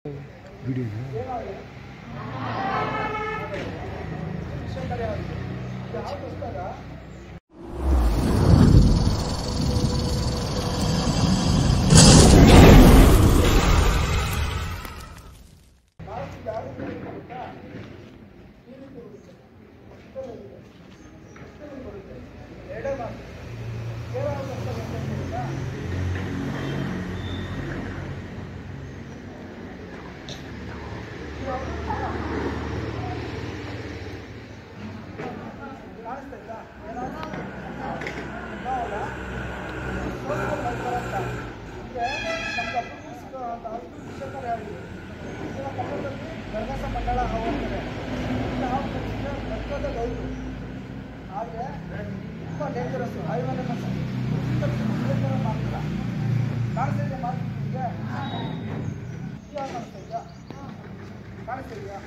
ಮಂಡಳ ಹಾವು ಅಂತಾರೆ ಈ ಹಾವು ಕಚ್ಚಿದ್ರೆ ರಕ್ತದ ಗೌರು ಹಾಗೆ ತುಂಬ ಡೇಂಜರಸ್ಸು ಐವನ್ ಎಮ್ ಎಸ್ ಮಾಡ್ತಿಲ್ಲ ಕಾಣಿಸ್ತಾ ಇದೆಯಾ ಮಾರ್ಕ್ ನಿಮಗೆ ಇವಾಗ ಕಾಣಿಸ್ತಾ ಇದೆಯಾ ಕಾಣಿಸ್ತಾ ಇದೆಯಾ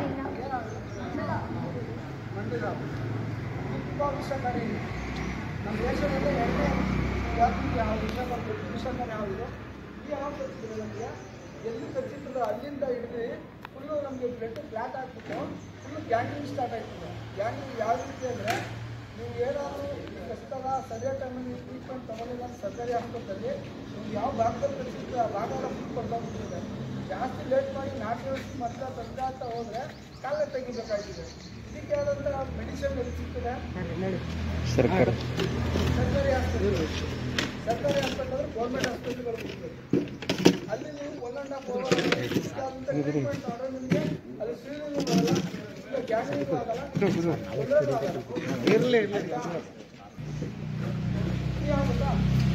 ಮಂಡಿರ ತುಂಬ ವಿಷಕಾರಿ ನಮ್ಮ ದೇಶದಲ್ಲೇ ಎರಡನೇ ಜಾತಿಗೆ ಹಾವು ವಿಷ ಬರ್ಬೇಕು ವಿಷಕಾರಿ ಹಾವು ಇದು ಈ ಹಾವು ಕಚ್ಚಿದ್ರೆ ನಮಗೆ ಎಲ್ಲಿ ಕಚ್ಚಿರ್ತದೋ ಅಲ್ಲಿಂದ ಹಿಡಿದು ಫುಲ್ಲು ನಮಗೆ ಬ್ಲಡ್ ಫ್ಲಾಟ್ ಆಗ್ಬಿಟ್ಟು ಫುಲ್ಲು ಗ್ಯಾಂಗ್ರಿಂಗ್ ಸ್ಟಾರ್ಟ್ ಆಗ್ತದೆ ಗ್ಯಾಂಗ್ರಿಂಗ್ ಯಾವ ರೀತಿ ಅಂದರೆ ನೀವು ಏನಾದರೂ ಕಷ್ಟದ ಸರಿಯಾದ ಟೈಮಲ್ಲಿ ಟ್ರೀಟ್ಮೆಂಟ್ ತಗೊಳ್ಳಿಲ್ಲ ಅಂತ ಸರ್ಕಾರಿ ಆಸ್ಪತ್ರೆಯಲ್ಲಿ ನೀವು ಯಾವ ಭಾಗದಲ್ಲಿ ಕಚ್ಚಿರುತ್ತೆ ಆ ಭಾಗ ಎಲ್ಲ ಫುಲ್ ಕೊಡ್ಕೊಂಡ್ಬಿಟ್ಟಿದೆ ಜಾಸ್ತಿ ಲೇಟ್ ಮಾಡಿ ನಾಟಿ ಔಷಧಿ ಮತ್ತೆ ತಂದೆ ಅಂತ ಹೋದರೆ ಕಾಲೇ ತೆಗಿಬೇಕಾಗಿದೆ ಇದಕ್ಕೆ ಆದಂಥ ಮೆಡಿಸಿನ್ ಎಲ್ಲಿ ಸಿಗ್ತದೆ ಸರ್ಕಾರ ಸರ್ಕಾರಿ ಆಸ್ಪತ್ರೆ ಸರ್ಕಾರಿ ಆಸ್ಪತ್ರೆ ಅಂದ್ರೆ ಗೌರ್ಮೆಂಟ್ ಆಸ್ಪತ್ರೆಗಳು ಸಿಗ್ತದೆ ಅಲ್ಲಿ ನೀವು one and half hour treatment ಆದರೆ ನಿಮಗೆ ಅಲ್ಲಿ ಸ್ಕ್ರೀನಿಂಗ್ ಆಗಲ್ಲ ಇಲ್ಲ ಗ್ಯಾನಿಂಗ್ ಆಗಲ್ಲ ಒಳ್ಳೆಯದು ಆಗಲ್ಲ ಇರಲಿ ಯಾವ್ದಾ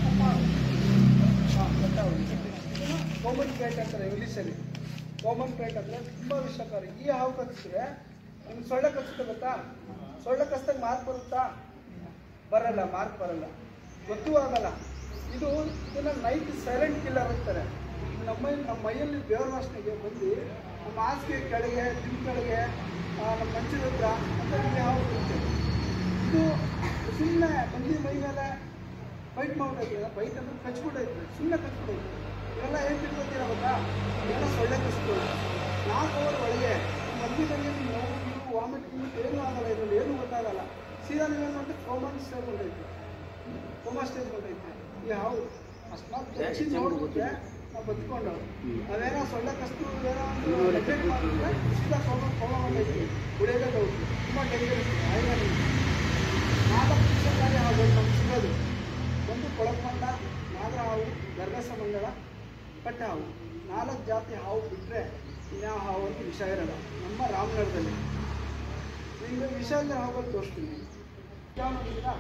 ಕಾಮನ್ ಕ್ರೈಟ್ ಅಂತಾರೆ ಇಂಗ್ಲೀಷಲ್ಲಿ ಕಾಮನ್ ಕ್ರೈಟ್ ಅಂದರೆ ತುಂಬ ವಿಷಕಾರಿ ಈ ಹಾವು ಕಚ್ಚಿದ್ರೆ ನಿಮ್ಗೆ ಸೊಳ್ಳೆ ಕಚ್ಚುತ್ತೆ ಗೊತ್ತಾ ಸೊಳ್ಳೆ ಕಚ್ಚಿದಾಗ ಮಾರ್ಕ್ ಬರುತ್ತಾ ಬರಲ್ಲ ಮಾರ್ಕ್ ಬರಲ್ಲ ಗೊತ್ತೂ ಆಗಲ್ಲ ಇದು ಇದನ್ನ ನೈಟ್ ಸೈಲೆಂಟ್ ಕಿಲ್ಲರ್ ಅಂತಾರೆ ನಮ್ಮ ಮೈ ನಮ್ಮ ಮೈಯಲ್ಲಿ ಬೇವ್ರ ವಾಸನೆಗೆ ಬಂದು ನಮ್ಮ ಹಾಸಿಗೆ ಕೆಳಗೆ ದಿನ ಕೆಳಗೆ ಆ, ನಮ್ಮ ಮಂಚದ ಹತ್ರ ಅಂತ ಇಲ್ಲಿ ಹಾವು ಬರುತ್ತೆ ಇದು ಸುಮ್ಮನೆ ಮಂದಿ ಮೈ ಮೇಲೆ ಫೈಟ್ ಮಾಡ್ಬಿಟ್ಟೈತೆ ಫೈಟ್ ಅಂದ್ರೆ ಕಚ್ಬಿಟ್ಟೈತೆ ಸುಮ್ಮನೆ ಕಚ್ಬಿಟ್ಟೈತೆ ಇವೆಲ್ಲ ಏನು ತಿಳ್ಕೊತೀರ ಗೊತ್ತಾ ಇವೆಲ್ಲ ಸೊಳ್ಳೆ ಕಚ್ತು ನಾಲ್ಕು ಅವರ್ ಒಳಗೆ ಮಂದಿನಲ್ಲಿ ನೋವು ನೀವು ವಾಮಿಟ್ ಗಿಮಿಟ್ ಏನೂ ಆಗಲ್ಲ ಇದರಲ್ಲಿ ಏನೂ ಗೊತ್ತಾಗಲ್ಲ ಸೀದಾ ನೀವೇನು ಮಾಡಿದ್ರೆ ಕೋಮನ್ ಸ್ಟೇಜ್ ಹೊಂಟೈತೆ ಕೋಮಾ ಸ್ಟೇಜ್ ಹೊಂಟೈತೆ ಈ ಹಾವು ಅಷ್ಟಾಗಿ ಕಚ್ಚಿ ನೋಡ್ಬಿಟ್ರೆ ನಾವು ಬದುಕೊಂಡು ಅದೇನೋ ಸೊಳ್ಳೆ ಕಸ್ತು ಏನೋ ಒಂದು ನೆಗ್ಲೆಕ್ಟ್ ಮಾಡಿದ್ರೆ ಸೀದಾ ಕೋಮ ಕೋಮ ಹೊಂಟೈತಿ ಕುಡಿಯೋದೇ ಡೌಟ್ ತುಂಬ ಡೇಂಜರಸ್ ಹಾಗಾಗಿ ನಾಲ್ಕು ವಿಷಕಾರಿ ಹಾವುಗಳು ನಮ್ಗೆ ಸಿಗೋದು ಒಂದು ಕೊಳಕಮಂಡ ನಾಗರ ಹಾವು ಗರ್ಗಸ ಮಂಡಳ ಕಟ್ಟ ಹಾವು ನಾಲ್ಕು ಜಾತಿ ಹಾವು ಬಿಟ್ಟರೆ ಇನ್ಯಾವ ಹಾವು ಅಂತ ವಿಷ ಇರಲ್ಲ ನಮ್ಮ ರಾಮನಗರದಲ್ಲಿ ನಿಮಗೆ ವಿಷ ಇಲ್ಲದ ಹಾವುಗಳು ತೋರಿಸ್ತೀನಿ ಯಾವ ನೋಡಿದ್ದೀರಾ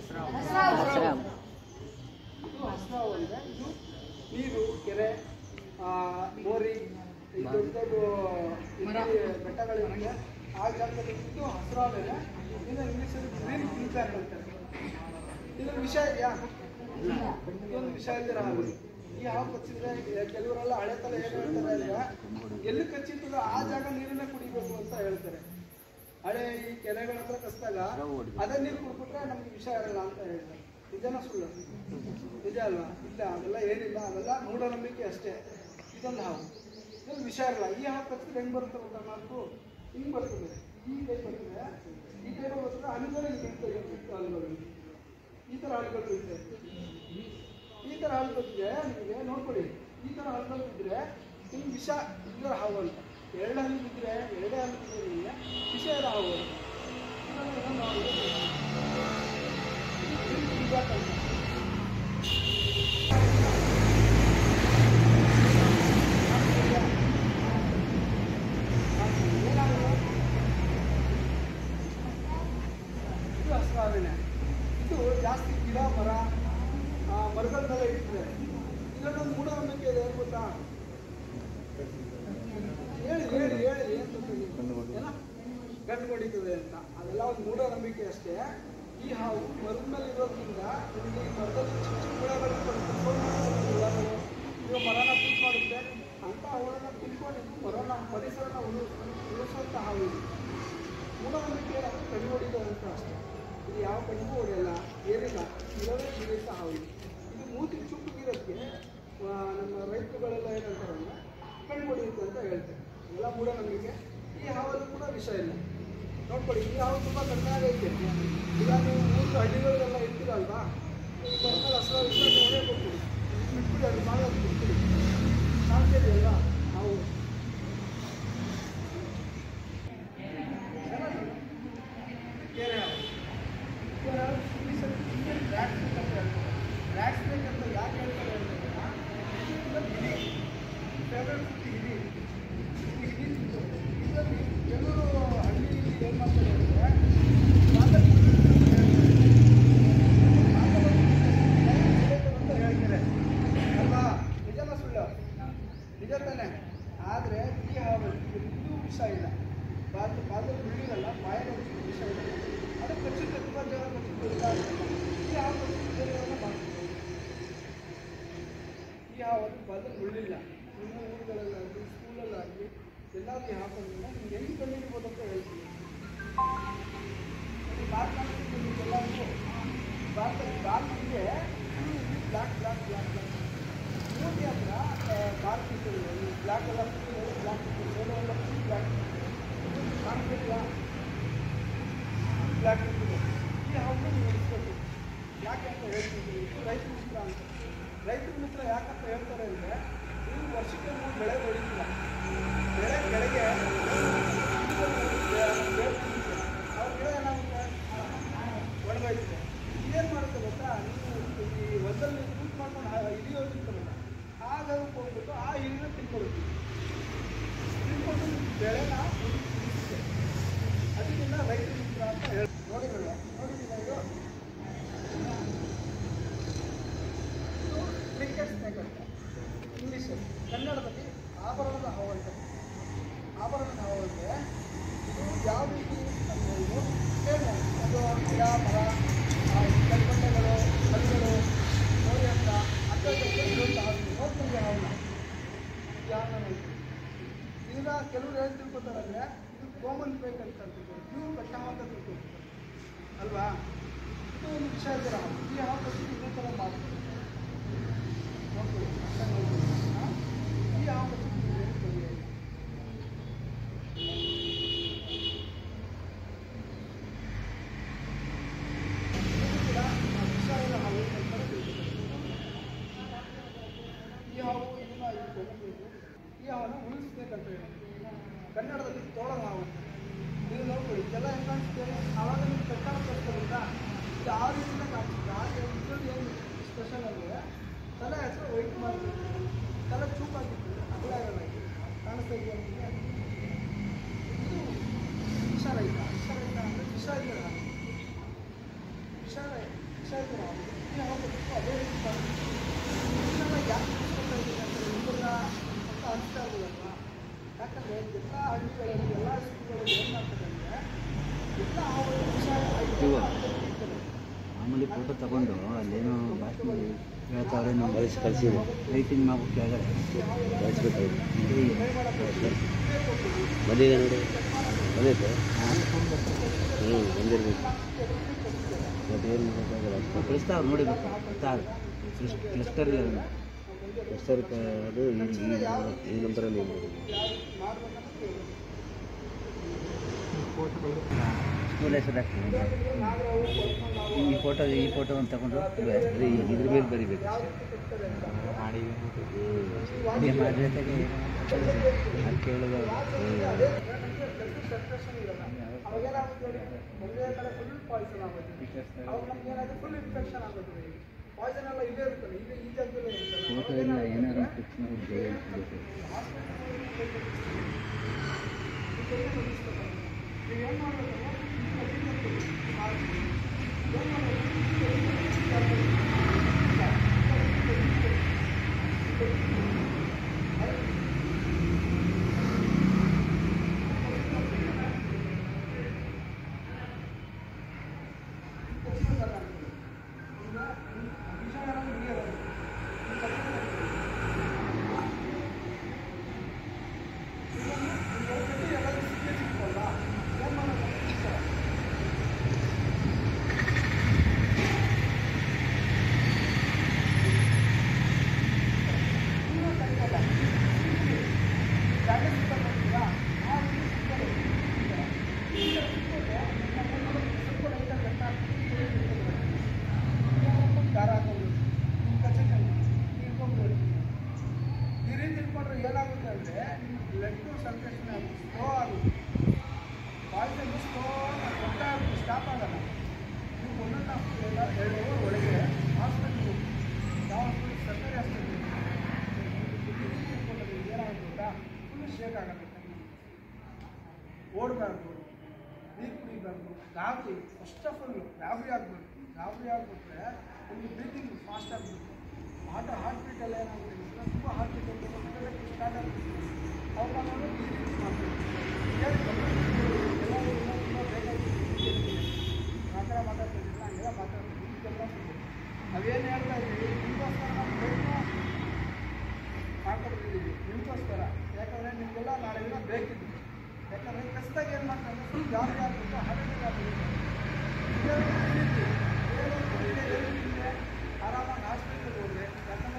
ಇದು ಹಸ್ರಾವು ಅಂದರೆ ಇದು ನೀರು ಕೆರೆ ಆ, ಮೋರಿ ಈ ದೊಡ್ಡ ದೊಡ್ಡ ಇಲ್ಲಿ ಬೆಟ್ಟಗಳಿರುತ್ತೆ ಆ ಜಾಗದಲ್ಲಿ ಇದ್ದು ಹಸ್ರಾವೇನೆ ಇದನ್ನ ಇಂಗ್ಲೀಷಲ್ಲಿ ಗ್ರೀನ್ ಪೀಕರ್ ಅಂತಾರೆ ಇದ್ರ ವಿಷ ಇದೆಯಾ ಇದೊಂದು ವಿಷ ಇದ್ದೀರ ಹಾವು ಈ ಹಾವು ಕಚ್ಚಿದ್ರೆ ಕೆಲವರೆಲ್ಲ ಹಳೆ ತಲ ಏನು ಹೇಳ್ತಾರೆ ಅಂದ್ರೆ ಎಲ್ಲಿ ಕಚ್ಚಿರ್ತದೋ ಆ ಜಾಗ ನೀರನ್ನ ಕುಡಿಬೇಕು ಅಂತ ಹೇಳ್ತಾರೆ ಹಳೆ ಈ ಕೆರೆಗಳ ಹತ್ರ ಕಚ್ಚಿದಾಗ ಅದೇ ನೀರು ಕುಡ್ಬಿಟ್ರೆ ನಮ್ಗೆ ವಿಷ ಇರಲ್ಲ ಅಂತ ಹೇಳ್ತಾರೆ ನಿಜನ ಸುಳ್ಳು ನಿಜ ಅಲ್ವಾ ಇಲ್ಲ ಅದೆಲ್ಲ ಏನಿಲ್ಲ ಅದೆಲ್ಲ ಮೂಢನಂಬಿಕೆ ಅಷ್ಟೇ ಇದೊಂದು ಹಾವು ಇದ್ರಲ್ಲಿ ವಿಷ ಇರಲ್ಲ ಈ ಹಾವು ಕಚ್ಚಿದ್ರೆ ಹೆಂಗ್ ಬರುತ್ತೆ ಗೊತ್ತಾ ನಾಲ್ಕು ಹಿಂಗ್ ಬರ್ತದೆ ಈ ಕೈ ಬರ್ತದೆ ಈ ಕೈ ಬರ್ತದೆ ಹನಿಗಳು ಇಲ್ಲಿ ಬೀಳ್ತದೆ ಹನಿಗಳು ಈ ಥರ ಹಳ್ಳಿಗಳು ಬೀಳ್ತದೆ ಈ ಥರ ಹಳ್ಳಿ ಬಿದ್ದರೆ ನಿಮಗೆ ನೋಡ್ಕೊಳ್ಳಿ ಈ ಥರ ಹಳ್ಳಿಗಳು ಬಿದ್ದರೆ ನಿಮ್ಗೆ ವಿಷ ಇದರ ಹಾವು ಅಂತ ಎರಡು ಹಲ್ಲಿ ಬಿದ್ದರೆ ಎರಡೇ ಹಲ್ಲಿ ಬಿದ್ದರೆ ನಿಮಗೆ ವಿಷ ಇರೋ ಹಾವು ಅಂತ. ಇನ್ನೊಂದು ಇನ್ನೊಂದು ಹಾವು ಇದೆ. ಇದು feedback ಅಂತ. ಏನಾಗಿದೆ? ಇದು ಹಸ್ರಾವೇನೆ ಇದು ಜಾಸ್ತಿ ಗಿಡ ಮರ ಆ, ಮರಗಳನ್ನೆಲ್ಲ ಇರ್ತದೆ ಇದರಲ್ಲೊಂದು ಮೂಢನಂಬಿಕೆ ಇದೆ ಏನು ಗೊತ್ತಾ ಹೇಳಿ ಹೇಳಿ ಹೇಳಿ ಏನು ಗೊತ್ತಾ ನಿಮ್ಗೆ? ಏನ? ಗಂಟು ಹೊಡಿತದೆ ಅಂತ ಅದೆಲ್ಲ ಒಂದು ಮೂಢನಂಬಿಕೆ ಅಷ್ಟೇ ಈ ಹಾವು ಮರದ ಮೇಲೆ ಇರೋದ್ರಿಂದ ನಿಮಗೆ ಈ ಮರದಲ್ಲಿ ಚಿಕ್ಕ ಚಿಕ್ಕ ಹುಳಗಳು ಬರುತ್ತೆ ಹುಳಗಳು ಇವಾಗ ಮರನ ಪಿಕ್ ಮಾಡುತ್ತೆ ಅಂತ ಹುಳನ ತಿಳ್ಕೊಂಡು ಮರನ ಪರಿಸರನ ಉಳು ಉಳಿಸುವಂಥ ಹಾವು ಇದು ಮೂಢನಂಬಿಕೆ ಕಣ್ಣು ಹೊಡಿತದೆ ಅಂತ ಅಷ್ಟೇ ಇದು ಯಾವ ಕಣ್ಣಿಗೂ ಹೊಡೆಯಲ್ಲ ಏನಿಲ್ಲ ಇರೋದೇ ವಿದೇಶ ಹಾವು ಇದು ಇದು ಮೂತಿ ಚುಪ್ಪಗಿರೋದಕ್ಕೆ ಆ, ನಮ್ಮ ರೈತರುಗಳೆಲ್ಲ ಏನಂತಾರೆ ಅಂದರೆ ಕಣ್ಣು ಹೊಡೆಯುತ್ತೆ ಅಂತ ಹೇಳ್ತಾರೆ ಎಲ್ಲ ಮೂಢನಂಬಿಕೆ ಈ ಹಾವಲ್ಲೂ ಕೂಡ ವಿಷ ಇಲ್ಲ ನೋಡ್ಕೊಳ್ಳಿ ಈ ಹಾವು ತುಂಬ ಕಡಿಮೆ ಆಗೈತೆ ಈಗ ನೀವು ಊರು ಹಳ್ಳಿಗಳಿಗೆಲ್ಲ ಇರ್ತೀರಲ್ವಾ ಈ ಬರ್ತಾರೆ ಹಸಿರು ವಿಷ ನೋಡೇ ಕೊಟ್ಬಿಡಿ ಬಿಟ್ಬಿಡಿ ಅದು ಮಾಡಿ ಅದು ಬಿಟ್ಬಿಡಿ ಕಾಣ್ತಿದೆಯಲ್ಲ ಹಾವು ಕೇರೆ ಹಾವು ಕೇರೆ ಹಾವು ಇಂಗ್ಲೀಷಲ್ಲಿ ಇಂಡಿಯನ್ ರ್ಯಾಟ್ ಸ್ನೇಕ್ ಅಂತ ಹೇಳ್ತಾರೆ ರ್ಯಾಟ್ ಸ್ನೇಕ್ ಅಂತ ಯಾಕೆ ಹೇಳ್ತಾರೆ ಅಂದ್ರೆ ಹಿಡಿ ಫೇವ್ರೆಟ್ ಫುಡ್ ಹಿಡಿ ಈ ಹಿಡಿ ತಿಂತಾರೆ ಇದರಲ್ಲಿ ಕೆಲವರು ಹಳ್ಳಿ ಏನು ಮಾಡ್ತಾರೆ ಅಂದರೆ ಮಾತಾಡಿ ಅಂತ ಹೇಳ್ತಾರೆ ಅಲ್ವಾ ನಿಜನ ಸುಳ್ಳು ನಿಜ ತಾನೆ ಆದರೆ ಈ ಹಾವು ಎಂದೂ ವಿಷ ಇಲ್ಲ ಬಾದ ಬಾದಲ್ಲಿ ಮುಳ್ಳಿರಲ್ಲ ಬಾಯಲ್ಲಿ ವಿಷ ಇಲ್ಲ ಅದು ಕಚ್ಚುತ್ತೆ ತುಂಬ ಜನ ಕಚ್ಚುತ್ತೆ ಇಲ್ಲ ಅಂತಲ್ಲ. ಈ ಹಾವು ಕಚ್ಚುತ್ತೆ ಮಾಡ್ತೀವಿ ಈ ಹಾವನ್ನು ಬಾದಲ್ಲಿ ಮುಳ್ಳಿಲ್ಲ ನಿಮ್ಮ ಊರುಗಳಲ್ಲಾಗಲಿ ಸ್ಕೂಲಲ್ಲಾಗಲಿ ಎಲ್ಲಾದ್ರೂ ಈ ಹಾವನ್ನು ನಿಮ್ಗೆ ಹೆಂಗೆ ಕಂಡುಹಿಡಿಬೋದು ಅಂತ ಹೇಳ್ತೀನಿ ಭಾರತದಲ್ಲಿ ಎಲ್ಲರಿಗೂ ಭಾರತದಲ್ಲಿ ಭಾರತಕ್ಕೆ ಬ್ಲ್ಯಾಕ್ ಬ್ಲ್ಯಾಕ್ ಬ್ಲ್ಯಾಕ್ ಬ್ಲ್ಯಾಕ್ ಮೂರ್ತಿ ಹತ್ರ ಭಾರತ ಬ್ಲ್ಯಾಕ್ ಎಲ್ಲ ಬ್ಲ್ಯಾಕ್ ಸೋಲೋ ಎಲ್ಲ ಬ್ಲ್ಯಾಕ್ ಕಾಣ್ತಿದೆಯಾ ಬ್ಲ್ಯಾಕ್ ಇರ್ತದೆ ಈ ಹಾವನ್ನು ನೀವು ಉಳಿಸ್ಬೇಕು ಯಾಕೆ ಅಂತ ಹೇಳ್ತೀನಿ ಇದು ರೈತ ಮಿತ್ರ ಅಂತ ರೈತರ ಮಿತ್ರ ಯಾಕಂತ ಹೇಳ್ತಾರೆ ಅಂದರೆ ನೀವು ವರ್ಷಕ್ಕೆ ಮೂರು ಬೆಳೆ ಬೆಳೀತಿಲ್ಲ ಬೆಳೆ ಬೆಳೆಗೆ ಅವ್ರ ಗಿಡ ಏನಾಗುತ್ತೆ ಒಣಗೋಯ್ತದೆ ಏನು ಮಾಡುತ್ತೆ ಗೊತ್ತಾ ನೀವು ಈ ಹೊಲದಲ್ಲಿ ಯೂಸ್ ಮಾಡ್ಕೊಂಡು ಹಿಡಿಯೋದಿರ್ತಾರಲ್ಲ ಆಗ ಅದಕ್ಕೆ ಹೋಗ್ಬಿಟ್ಟು ಆ ಹಿರಿನ ತಿನ್ಕೊಳುತ್ತೆ ತಿನ್ಕೊಂಡು ಬೆಳೆನ ಉಳಿಸುತ್ತೆ ಅದಕ್ಕಿಂತ ರೈತ ಮಿತ್ರ ಅಂತ ಹೇಳಿ ನೋಡಿರಲ್ಲ ನೋಡಿದಿಲ್ಲ ಇದು ಇದು ಕ್ರಿಕೆಟ್ ಸ್ನೇಕ್ ಅಂತ ಇಂಗ್ಲೀಷಲ್ಲಿ ಕನ್ನಡದಲ್ಲಿ ಆಭರಣದ ಹಾವು ಅಂತ ಆಭರಣದ ಹಾವು ಅಂದರೆ ಇದು ಯಾವ ರೀತಿ ಅಂದರೆ ಇದು ಸೇಮ್ ಅದು ಗಿಡ ಮರ ಆ, ಕಲ್ಬಂಡೆಗಳು ಕಲ್ಲುಗಳು ನೋಡಿ ಅಂತ ಅಂತರ್ಗತ ಇರುವಂಥ ಹಾವು ನೋಡ್ಕೊಂಡು ಹಾವನ್ನ ಯಾವನ್ನ ಈಗ ಕೆಲವರು ಏನು ತಿಳ್ಕೊತಾರೆ ಅಂದರೆ ಇದು ಕಾಮನ್ ಬೇಕ್ ಅಂತ ತಿಳ್ಕೊತಾರೆ ಪ್ಯೂರ್ ಕಟ್ಟ ಹಾವು ಅಂತ ತಿಳ್ಕೊತಾರೆ ಅಲ್ವಾ ಇದು ಒಂದು ವಿಷಯ ಇದ್ದಾರೆ ಹಾವು ಈ ಹಾವು ಬಗ್ಗೆ ಇದೇ ಥರ ಮಾಡ್ತಾರೆ ನೋಡ್ಕೊಳ್ಳಿ ಅರ್ಥ ಮಾಡ್ಕೊಳ್ಳಿ. ಹಾ? ಈ ಹಾವು ಬಗ್ಗೆ ನಿಮ್ಗೆ ಏನು ತೊಂದರೆ ಇಲ್ಲ ಇದು ಕೂಡ ವಿಷ ಇರೋ ಹಾವು ಅಂತ ತಿಳ್ಕೊತಾರೆ. ಈ ಹಾವು ಇದನ್ನ ಇಲ್ಲಿ ತಗೊಂಡ್ಬೇಕು ಈ ಹಾವನ್ನು ಉಳಿಸ್ಬೇಕಂತ ಹೇಳಿ ಕನ್ನಡದಲ್ಲಿ ತೋಳದ ಹಾವು ನೀವು ನೋಡ್ಕೊಳ್ಳಿ ಇದೆಲ್ಲ ಹೆಂಗೆ ಕಾಣಿಸುತ್ತೆ ಆವಾಗ ನೀವು ಕಟ್ಟಡ ತೋರಿಸ್ಕೊಳ್ಳುತ್ತಾ ಇದು ಆ ರೀತಿಯಿಂದ ಕಾಣಿಸುತ್ತೆ ಆದರೆ ಇದರಲ್ಲಿ ಏನು ಸ್ಪೆಷಲ್ ಅಂದರೆ ತಲೆ ಹೆಸರು ವೈಟ್ ಮಾಡ್ಬೇಕು ತಲೆ ಚೂಪಾಗಿತ್ತು ಅಗಲ ಇರಲ್ಲ ಇದು ಕಾಣಿಸ್ತಾ ಇದೆಯಾ ನಿಮಗೆ ಇದು ವಿಷರಹಿತ ವಿಷರಹಿತ ಅಂದರೆ ವಿಷ ಇದೆಯಲ್ಲ ವಿಷ ವಿಷ ಇದೆಯಲ್ಲ ಈ ಹಾವು ಬಂದ್ಬಿಟ್ಟು ಅದೇ ರೀತಿ ಕಾಣಿಸುತ್ತೆ ಇದನ್ನೆಲ್ಲ ಯಾಕೆ ತಿಳಿಸ್ಕೊಳ್ತಾ ಇದ್ದೀನಿ ಅಂತ ನಿಮ್ಮನ್ನ ಅಂತ ಅನಿಸ್ತಾ ಇರೋದಲ್ವಾ ಯಾಕಂದರೆ ಎಲ್ಲ ಹಳ್ಳಿಗಳಲ್ಲಿ ಎಲ್ಲ ಸ್ಕೂಲ್ಗಳಲ್ಲಿ ಏನು ಮಾಡ್ತಾರೆ ಅಂದರೆ ಎಲ್ಲ ಹಾವುಗಳು ವಿಷ ಇವ. ಇರ್ತದೆ ಮಾಮೂಲಿ ಫೋಟೋ ತಗೊಂಡು ಅಲ್ಲೇನೋ ಭಾಷಣ ಹೇಳ್ತಾವ್ರೆ ನಾವು ಕಳಿಸಿ ಕಳಿಸಿದೆ ರೈಟಿಂಗ್ ಮಾಡ್ಬಿಟ್ಟು ಕೆಳಗಡೆ ಕಳಿಸ್ಬೇಕಾಯ್ತು ಈ ಬಂದಿದೆ ನೋಡಿ ಬಂದೈತೆ ಹ್ಞೂ ಬಂದಿರ್ಬೇಕು ಮತ್ತೆ ಏನು ಮಾಡೋಕ್ಕಾಗಲ್ಲ ಅಷ್ಟು ಕಳಿಸ್ತಾವ್ರು ನೋಡಿ ಗೊತ್ತಾಗ ಕ್ಲಸ್ಟರ್ ಇಲ್ಲ ಅದನ್ನು ಎಷ್ಟರ ಅದು ಈ- ಈ- ಈ ನಂಬರಲ್ಲಿ ಏನು ಮಾಡೋದು ಸ್ಕೂಲ್ ಹೆಸರು ಹಾಕ್ತೀನಿ ಈ ಫೋಟೋ ಈ ಫೋಟೋ ಒಂದು ತಗೊಂಡು ಇವೆ. ಅದೇ ಈ- ಇದ್ರ ಮೇಲೆ ಬರಿಬೇಕು ಅಡುಗೆ ಮಾಡಿ ಜೊತೆಗೆ ಅದು ಕೇಳೋದು ಅವಾಗ ಏನಾಗುತ್ತೆ ಹೇಳಿ ಒಂದೇ ಕಡೆ ಫುಲ್ ಪಾಯ್ಸನ್ ಆಗುತ್ತೆ ಅವಾಗ ನಮ್ಗೆ ಏನಾಗುತ್ತೆ ಫುಲ್ ಇನ್ಫೆಕ್ಷನ್ ಆಗುತ್ತೆ ಪಾಯ್ಸನ್ ಎಲ್ಲ ಇಲ್ಲೇ ಇರ್ತದೆ ಇಲ್ಲೇ ಈ ಜಾಗದಲ್ಲೇ ಇರ್ತದೆ ಫೋಟೋ ಅವಾಗ ಇಲ್ಲ ಏನಾಗುತ್ತೆ ಏನಾದ್ರು ಅಂದ್ರೆ ಫಿಕ್ಸ್ ಮಾಡಿಬಿಟ್ಟು ನೀವೇನು ಮಾಡಬೇಕು ಏನಾಗುತ್ತೆ ಬ್ಲಡ್ ಸರ್ಕ್ಯುಲೇಷನ್ ಸ್ಲೋ ಆಗುತ್ತೆ ಬಾಯ್ಸಲ್ಲಿ ಸ್ಲೋ ಗೊತ್ತಾಗುತ್ತೆ ಸ್ಟಾಪ್ ಆಗಲ್ಲ ನೀವು ಒಂದೊಂದು ಹಾಫ್ ಎಲ್ಲ ಎರಡು ಅವರ್ ಒಳಗೆ ಹಾಸ್ಪಿಟ್ಲ್ ಯಾವ ಹಾಸ್ಪಿಟ್ಲ್ ಸರ್ಕಾರಿ ಹಾಸ್ಪಿಟ್ಲ್ ಏನಾಗುತ್ತೆ ಗೊತ್ತಾ ಫುಲ್ ಶೇಕ್ ಆಗುತ್ತೆ ಓಡಬಾರ್ದು ನೀರು ಕುಡಿಬಾರ್ದು ಗಾಬರಿ ಫಸ್ಟ್ ಆಫ್ ಆಲ್ ಗಾಬರಿ ಆಗ್ಬೇಕು ಗಾಬರಿ ಆಗಿಬಿಟ್ರೆ ನಿಮಗೆ ಬ್ರೀತಿಂಗ್ ಫಾಸ್ಟ್ ಆಗ್ಬೇಕು ಹಾರ್ಟ್ ಹಾರ್ಟ್ ಬೀಟ್ ಎಲ್ಲ ಏನಾಗುತ್ತೆ ಗೊತ್ತಾ? ತುಂಬ ಹಾರ್ಟ್ ಬೀಟ್ ಅಂತ ಸ್ಟಾರ್ಟ್ ಆಗುತ್ತೆ ಅವಾಗ ನಾವು ಬ್ರೀತಿಂಗ್ ಮಾಡಬೇಕು ಹೇಳಿ ಎಲ್ಲರೂ ಇನ್ನೂ ತುಂಬ ಬೇಕಾಗಿತ್ತು ಆ ಥರ ಮಾತಾಡ್ತಿದ್ದಿಲ್ಲ ಹಂಗೆಲ್ಲ ಮಾತಾಡ್ತಿದ್ದಿಲ್ಲ ನಾವೇನು ಹೇಳ್ತಾ ಇದ್ದೀವಿ ನಿಮಗೋಸ್ಕರ ನಾವು ಪ್ರಯತ್ನ ಮಾಡ್ಕೊಡ್ತಿದ್ದೀವಿ ನಿಮಗೋಸ್ಕರ ಯಾಕಂದರೆ ನಿಮಗೆಲ್ಲ ನಾಳೆ ದಿನ ಬೇಕಿತ್ತು ಯಾಕಂದರೆ ಕಷ್ಟದಾಗ ಏನು ಮಾಡ್ತಾರೆ ಫುಲ್ ಜಾಸ್ತಿ ಆಗ್ಬಿಟ್ಟು ಹಾಗೆ ಆರಾಮಾಗಿ ಹಾಸ್ಪಿಟ್ಲಿಗೆ ಹೋದ್ರೆ ಯಾಕಂದರೆ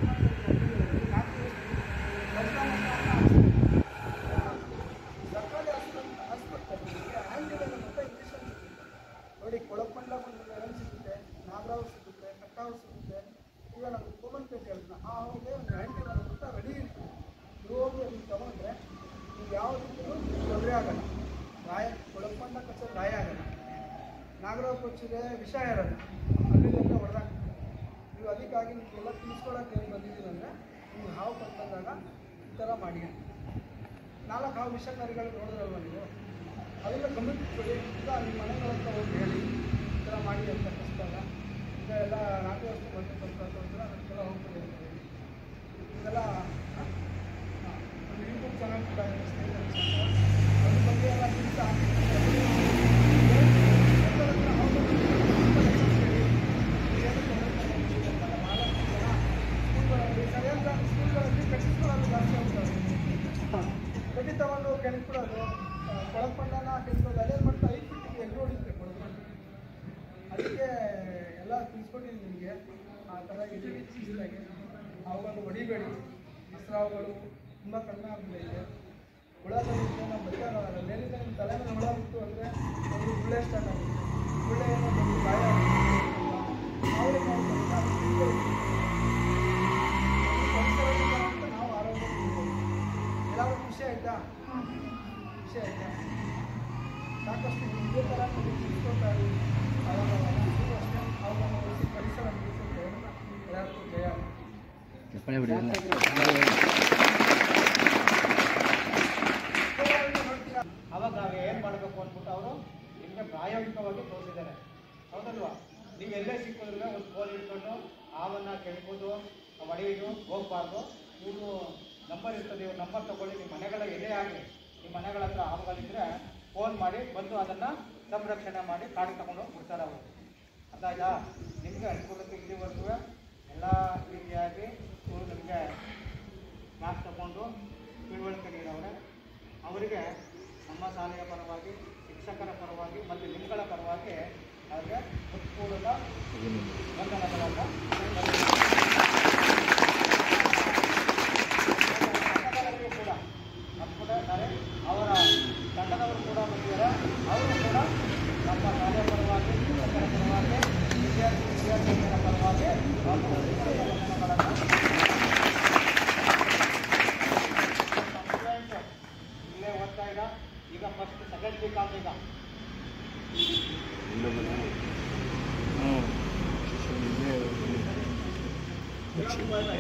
ಸರ್ಕಾರಿ ಆಸ್ಪತ್ರೆ ಆಸ್ಪತ್ರೆಗಳಿಗೆ ಆಂಟಿಬಯೋಟಿಕ್ ಮತ್ತು ಇಂಜೆಕ್ಷನ್ ನೋಡಿ ಕೊಳಪಂಡ ಒಂದು ಮೆರನ್ ಸಿಗುತ್ತೆ ನಾಗರಾವ್ ಸಿಗುತ್ತೆ ಕಟ್ಟಾವ್ ಸಿಗುತ್ತೆ ಈಗ ನಾವು ಕೋಮನ್ ಪೇಟ್ ಹೇಳಿದ್ನ ಆ ಅವಾಗೆ ಒಂದು ಆ್ಯಂಟಿಬಯೋಟಿಕ್ ಅಂತ ರೆಡಿ ಇರುತ್ತೆ ನೀವು ಹೋಗಿ ಅದನ್ನ ತೊಗೊಂಡ್ರೆ ನೀವು ಯಾವ ರೀತಿಯೂ ತೊಂದರೆ ಆಗಲ್ಲ ಗಾಯ ಕೊಳಪಂಡ ಕಚ್ಚೋ ಗಾಯ ಆಗಲ್ಲ ನಾಗರಾವ್ ಕೊಚ್ಚಿದ್ರೆ ವಿಷ ಇರಲ್ಲ ಅಲ್ಲಿಂದ ಹೊಡೆದಾಗ್ತದೆ ನೀವು ಅದಕ್ಕಾಗಿ ನಿಮಗೆಲ್ಲ ತಿಳಿಸ್ಕೊಳಕ್ಕೆ ಏನು ಬಂದಿದ್ದೀನಿ ಅಂದರೆ ನಿಮ್ಗೆ ಹಾವು ಬಂದಾಗ ಈ ಥರ ಮಾಡಿ ಅಂತ. ನಾಲ್ಕು ಹಾವು ವಿಷಕಾರಿಗಳು ನೋಡಿದ್ರಲ್ವ ನೀವು ಅದೆಲ್ಲ ಗಮನಿಸ್ಕೊಳ್ಳಿ ಈಗ ನಿಮ್ಮ ಮನೆಗಳ ಹತ್ರ ಹೋಗಿ ಹೇಳಿ ಈ ಥರ ಮಾಡಿ ಅಂತ ಕಷ್ಟಲ್ಲ ಈಗ ಎಲ್ಲ ನಾಲ್ಕು ವರ್ಷ ಬಂದು ಬಂದು ಅಂದ್ರೆ ಅದಕ್ಕೆಲ್ಲ ಹೋಗ್ತದೆ ಅಂತ ಹೇಳಿ ಇದೆಲ್ಲ ಆ, ಆ, ಒಂದು ಯೂಟ್ಯೂಬ್ ಚಾನಲ್ ಕೂಡ ಇದೆ ಸ್ನೇಹಿತರ ಚಾನಲ್ ಅದ್ರ ಬಗ್ಗೆ ಎಲ್ಲ ತಿಳಿಸ ಸ್ಕೂಲ್ಗಳಲ್ಲಿ ಕಟ್ಟಿಸ್ಕೊಳ್ಳೋದು ಜಾಸ್ತಿ ಆಗ್ತದೆ ಕಟ್ಟಿ ತಗೊಂಡು ಕೆಳಗೆ ಬಿಡೋದು ಕೊಳಪಣ್ಣನ ಕೆಲ್ಸೋದು ಅದೇ ಮಾಡ್ತಾ ಐದು ಫೀಟಿಗೆ ಎಲ್ಲಿ ಹೊಡಿತೆ ಕೊಳಪಣ್ಣ ಅದಕ್ಕೆ ಎಲ್ಲ ತಿಳಿಸ್ಕೊಟ್ಟಿದ್ದೀನಿ ನಿಮಗೆ ಆ ಥರ ಇದೆ ಶಿಸ್ತಾಗಿ ಅವುಗಳನ್ನು ಹೊಡಿಬೇಡಿ ಹಸಿರಾವುಗಳು ತುಂಬ ಕಡಿಮೆ ಆಗ್ಬಿಟ್ಟಿದೆ ಹುಳಗಳು ನಮ್ಮ ಬೈತಾರೆ ಮೇಲಿಂದ ನಿಮ್ಮ ತಲೆ ಮೇಲೆ ಹುಳ ಬಿಟ್ಟು ಅಂದರೆ ಒಂದು ಗುಳ್ಳೆ ಸ್ಟಾರ್ಟ್ ಆಗುತ್ತೆ ಗುಳ್ಳೆ ಏನೋ ಒಂದು ಗಾಯ ಆಗುತ್ತೆ ಅವ್ರಿಗೆ ನಾವು ಸ್ವಲ್ಪ ತಿಳ್ಕೊಳ್ತೀವಿ. ಪರಿಸರದಿಂದ ಅಂತ ನಾವು ಆರೋಗ್ಯ ತಿಳ್ಕೊಳ್ತೀವಿ. ಎಲ್ಲಾದ್ರೂ ಖುಷಿ ಆಯ್ತಾ ಖುಷಿ ಆಯ್ತಾ ಸಾಕಷ್ಟು ಇದೇ ಥರ ನಮಗೆ ತಿಳ್ಕೊತಾರೆ ಅವಾಗ ನೀವು ಅಷ್ಟೇ ಅವುಗಳನ್ನು ಉಳಿಸಿ ಪರಿಸರ ಉಳಿಸುತ್ತೆ ಎಲ್ಲರಿಗೂ ಜಯ ಚಪ್ಪಳೆ ಬಿಡಿ ಎಲ್ಲ ನೋಡ್ತೀರಾ ಅವಾಗ ನಾವು ಏನು ಮಾಡಬೇಕು ಅಂದ್ಬಿಟ್ಟು ಅವರು ನಿಮಗೆ ಪ್ರಾಯೋಗಿಕವಾಗಿ ತೋರಿಸಿದ್ದಾರೆ ಹೌದಲ್ವಾ ನೀವು ಎಲ್ಲೇ ಸಿಕ್ಕಿದ್ರೆ ಒಂದು ಕೋಲ್ ಇಟ್ಕೊಂಡು ಹಾವನ್ನು ಕೆಣಕೋದು ಹೊಡೆಯೋದು ಹೋಗ್ಬಾರ್ದು ಇವರು ನಂಬರ್ ಇರ್ತದೆ ಇವ್ರ ನಂಬರ್ ತಗೊಳ್ಳಿ ನಿಮ್ಮ ಮನೆಗಳ ಎಲ್ಲೇ ಆಗಲಿ ನಿಮ್ಮ ಮನೆಗಳ ಹತ್ರ ಹಾವುಗಳಿದ್ರೆ ಫೋನ್ ಮಾಡಿ ಬಂದು ಅದನ್ನು ಸಂರಕ್ಷಣೆ ಮಾಡಿ ಕಾಡಿಗೆ ತಗೊಂಡು ಹೋಗಿ ಬಿಡ್ತಾರೆ ಅವರು ಅದಾಯ್ತಾ ನಿಮಗೆ ಅನುಕೂಲಕ್ಕೆ ಇಲ್ಲಿವರೆಗೂ ಎಲ್ಲ ರೀತಿಯಾಗಿ ಇವರು ನಿಮಗೆ ಕ್ಲಾಸ್ ತಗೊಂಡು ತಿಳುವಳಿಕೆ ನೀಡವ್ರೆ ಅವರಿಗೆ ನಮ್ಮ ಶಾಲೆಯ ಪರವಾಗಿ ಶಿಕ್ಷಕರ ಪರವಾಗಿ ಮತ್ತು ನಿಮ್ಮಗಳ ಪರವಾಗಿ ಅವರಿಗೆ ಹೃತ್ಪೂರ್ವಕ ವಂದನೆಗಳನ್ನು ತಂಡದವರಿಗೂ ಕೂಡ ಅದ್ಭುತತಾರೆ ಅವರ ತಂಡದವರು ಕೂಡ ಬಂದಿದ್ದಾರೆ ಅವರು ಕೂಡ ನಮ್ಮ ಶಾಲೆಯ ಪರವಾಗಿ ಶಿಕ್ಷಕರ ಪರವಾಗಿ ವಿದ್ಯಾರ್ಥಿ ವಿದ್ಯಾರ್ಥಿನಿಯರ ಪರವಾಗಿ ಅವರು ವಂದನೆಗಳನ್ನು ಸ್ಟೂಡೆಂಟ್ ಇಲ್ಲೇ ಓದ್ತಾ ಇದ್ದ ಈಗ ಫಸ್ಟ್ ಸೆಕೆಂಡ್ ವೀಕ್ ಆದ ಈಗ ಇನ್ನೊಬ್ಬರು ಹ್ಞೂ